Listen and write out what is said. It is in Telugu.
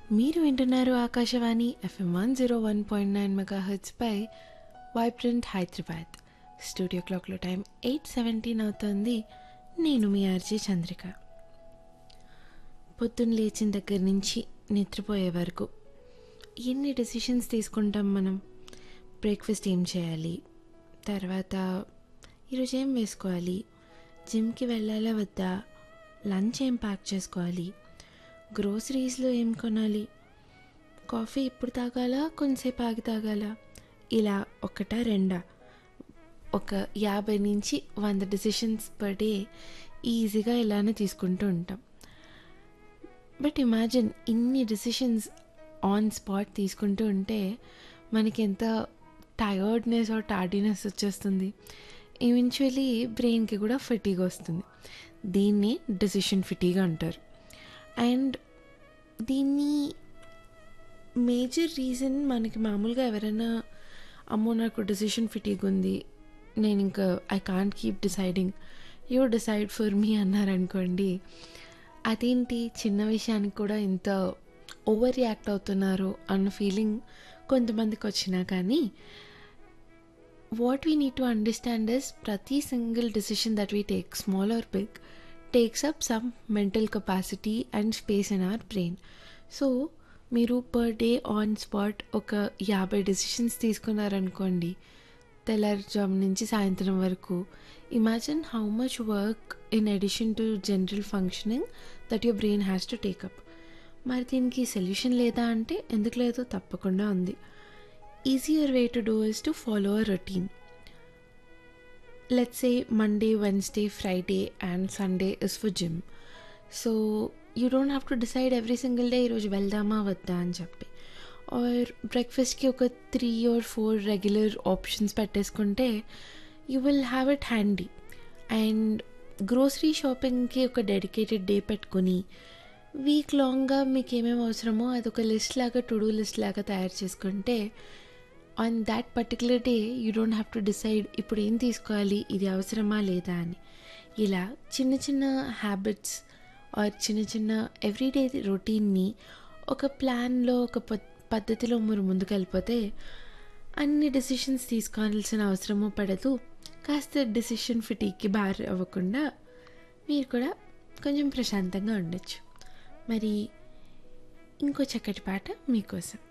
మీరు వింటున్నారు Akashvani FM one zero one point nine mega పై వైబ్రెంట్ హైదరాబాద్ స్టూడియో క్లాక్లో టైం ఎయిట్ సెవెంటీన్ అవుతుంది నేను మీ ఆర్జీ చంద్రిక పొద్దున్న లేచిన దగ్గర నుంచి నిద్రపోయే వరకు ఎన్ని డెసిషన్స్ తీసుకుంటాం మనం బ్రేక్ఫాస్ట్ ఏం చేయాలి తర్వాత ఈరోజు ఏం వేసుకోవాలి జిమ్కి వెళ్ళాలా వద్దా లంచ్ ఏం ప్యాక్ చేసుకోవాలి గ్రోసరీస్లో ఏం కొనాలి కాఫీ ఇప్పుడు తాగాలా కొంతసేపు ఆగి తాగాలా ఇలా ఒకటా రెండా ఒక యాభై నుంచి వంద డెసిషన్స్ పర్ డే ఈజీగా ఇలానే తీసుకుంటూ ఉంటాం బట్ ఇమాజిన్ ఇన్ని డెసిషన్స్ ఆన్ స్పాట్ తీసుకుంటూ ఉంటే మనకి ఎంత టయర్డ్నెస్ ఆర్ టార్డీనెస్ వచ్చేస్తుంది ఈవెన్చువలీ బ్రెయిన్కి కూడా ఫిటీగా వస్తుంది దీన్ని డెసిషన్ ఫిటీగా అంటారు అండ్ దీన్ని మేజర్ రీజన్ మనకి మామూలుగా ఎవరైనా అమ్మో నాకు డెసిషన్ ఫిటీగ్ ఉంది నేను ఇంకా I can't keep deciding you decide for me అన్నారనుకోండి అదేంటి చిన్న విషయానికి కూడా ఇంత ఓవర్ రియాక్ట్ అవుతున్నారు అన్న ఫీలింగ్ కొంతమందికి వచ్చినా కానీ what we need to understand is ప్రతి single decision that we take small or big takes up some mental capacity and space in our brain so మీరు పర్ డే ఆన్ స్పాట్ ఒక యాభై డెసిషన్స్ తీసుకున్నారనుకోండి తెల్లారుజాము నుంచి సాయంత్రం వరకు imagine how much work in addition to general functioning that your brain has to take up మరి దీనికి సొల్యూషన్ లేదా అంటే ఎందుకు లేదో తప్పకుండా ఉంది easier way to do is to follow a routine let's say Monday, Wednesday, Friday, and Sunday is for gym. So you don't have to decide every single day ఈరోజు వెళ్దామా వద్దా అని చెప్పి ఆర్ బ్రేక్ఫాస్ట్కి ఒక three or four regular options పెట్టేసుకుంటే you will have it handy and grocery షాపింగ్కి ఒక డెడికేటెడ్ డే పెట్టుకొని వీక్ లాంగ్గా మీకు ఏమేమి అవసరమో అది ఒక లిస్ట్ లాగా టు డూ లిస్ట్ లాగా తయారు చేసుకుంటే on that particular day you don't have to decide ఇప్పుడు ఏం తీసుకోవాలి ఇది అవసరమా లేదా అని ఇలా చిన్న చిన్న హ్యాబిట్స్ ఆర్ చిన్న చిన్న ఎవ్రీడే రొటీన్ని ఒక ప్లాన్లో ఒక పద్ధతిలో మీరు ముందుకు వెళ్ళిపోతే అన్ని డెసిషన్స్ తీసుకోవాల్సిన అవసరము పడదు కాస్త డెసిషన్ ఫిటీకి బార్ అవ్వకుండా మీరు కూడా కొంచెం ప్రశాంతంగా ఉండొచ్చు మరి ఇంకో చక్కటి పాట మీకోసం